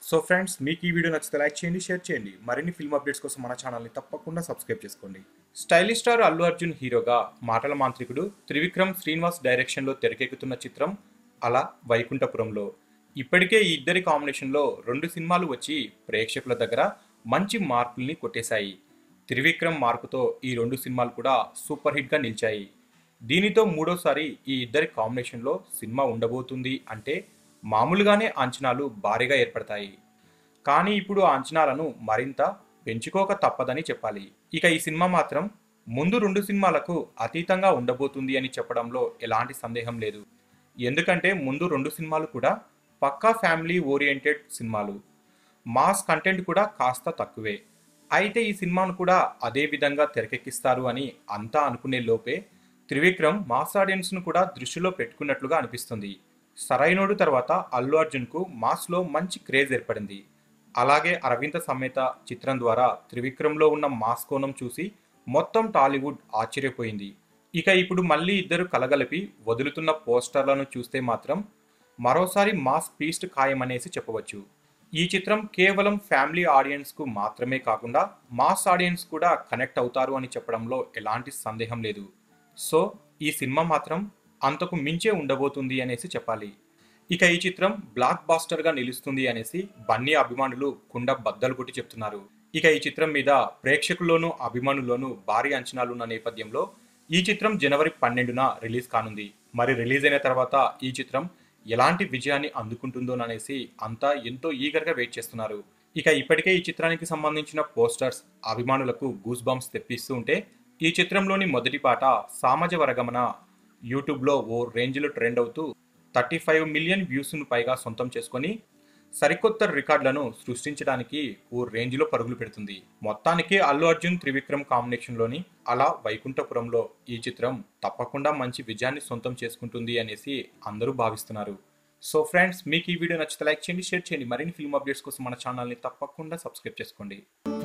so friends మీకు ఈ video నచ్చితే లైక్ చేయండి షేర్ చేయండి మరిన్ని ఫిల్మ్ అప్డేట్స్ కోసం మన ఛానల్ని తప్పకుండా సబ్స్క్రైబ్ చేసుకోండి స్టైలిష్ స్టార్ అల్లు అర్జున్ హీరోగా మాటల మాంత్రికుడు త్రివిక్రమ్ శ్రీనివాస్ డైరెక్షన్లో తెరకెక్కుతున్న చిత్రం అలా వైకుంఠపురంలో ఇప్పటికే ఈ ఇద్దరి కాంబినేషన్లో రెండు సినిమాలు వచ్చి ప్రేక్షకుల దగ్గర మంచి మార్కుల్ని కొట్టేశాయి త్రివిక్రమ్ మార్కుతో ఈ రెండు సినిమాలు కూడా సూపర్ హిట్గా నిలిచాయి దీనితో మూడోసారి ఈ ఇద్దరి కాంబినేషన్లో సినిమా ఉండబోతుంది అంటే మామూలుగానే అంచనాలు భారీగా ఏర్పడతాయి కానీ ఇప్పుడు ఆ అంచనాలను మరింత పెంచుకోక తప్పదని చెప్పాలి ఇక ఈ సినిమా మాత్రం ముందు రెండు సినిమాలకు అతీతంగా ఉండబోతుంది అని చెప్పడంలో ఎలాంటి సందేహం లేదు ఎందుకంటే ముందు రెండు సినిమాలు కూడా పక్కా ఫ్యామిలీ ఓరియంటెడ్ సినిమాలు మాస్ కంటెంట్ కూడా కాస్త తక్కువే అయితే ఈ సినిమాను కూడా అదే విధంగా తెరకెక్కిస్తారు అని అంతా అనుకునే లోపే త్రివిక్రమ్ మాస్ ఆడియన్స్ను కూడా దృష్టిలో పెట్టుకున్నట్లుగా అనిపిస్తుంది సరైనోడు తర్వాత అల్లు అర్జున్కు మాస్లో మంచి క్రేజ్ ఏర్పడింది అలాగే అరవింద సమేత చిత్రం ద్వారా త్రివిక్రమ్లో ఉన్న మాస్ కోణం చూసి మొత్తం టాలీవుడ్ ఆశ్చర్యపోయింది ఇక ఇప్పుడు మళ్ళీ ఇద్దరు కలగలిపి వదులుతున్న పోస్టర్లను చూస్తే మాత్రం మరోసారి మాస్ పీస్ట్ ఖాయమనేసి చెప్పవచ్చు ఈ చిత్రం కేవలం ఫ్యామిలీ ఆడియన్స్కు మాత్రమే కాకుండా మాస్ ఆడియన్స్ కూడా కనెక్ట్ అవుతారు అని చెప్పడంలో ఎలాంటి సందేహం లేదు సో ఈ సినిమా మాత్రం అంతకు మించే ఉండబోతుంది అనేసి చెప్పాలి ఇక ఈ చిత్రం బ్లాక్ బాస్టర్గా నిలుస్తుంది అనేసి బన్నీ అభిమానులు కుండ బద్దలు కొట్టి చెప్తున్నారు ఇక ఈ చిత్రం మీద ప్రేక్షకుల్లోనూ అభిమానుల్లోనూ భారీ అంచనాలున్న నేపథ్యంలో ఈ చిత్రం జనవరి పన్నెండున రిలీజ్ కానుంది మరి రిలీజ్ అయిన తర్వాత ఈ చిత్రం ఎలాంటి విజయాన్ని అందుకుంటుందోననేసి అంతా ఎంతో ఈగర్గా వెయిట్ చేస్తున్నారు ఇక ఇప్పటికే ఈ చిత్రానికి సంబంధించిన పోస్టర్స్ అభిమానులకు గూస్ బంప్స్ తెప్పిస్తూ ఉంటే ఈ చిత్రంలోని మొదటి పాట సామాజ వర్గమన యూట్యూబ్లో ఓ రేంజ్లో ట్రెండ్ అవుతూ థర్టీ ఫైవ్ మిలియన్ వ్యూస్ను పైగా సొంతం చేసుకొని సరికొత్త రికార్డులను సృష్టించడానికి ఓ రేంజ్లో పరుగులు పెడుతుంది మొత్తానికి అల్లు అర్జున్ త్రివిక్రమ్ కాంబినేషన్లోని అలా వైకుంఠపురంలో ఈ చిత్రం తప్పకుండా మంచి విజయాన్ని సొంతం చేసుకుంటుంది అనేసి అందరూ భావిస్తున్నారు సో ఫ్రెండ్స్ మీకు ఈ వీడియో నచ్చితే లైక్ చేయండి షేర్ చేయండి మరిన్ని ఫిల్మ్ అప్డేట్స్ కోసం మన ఛానల్ని తప్పకుండా సబ్స్క్రైబ్ చేసుకోండి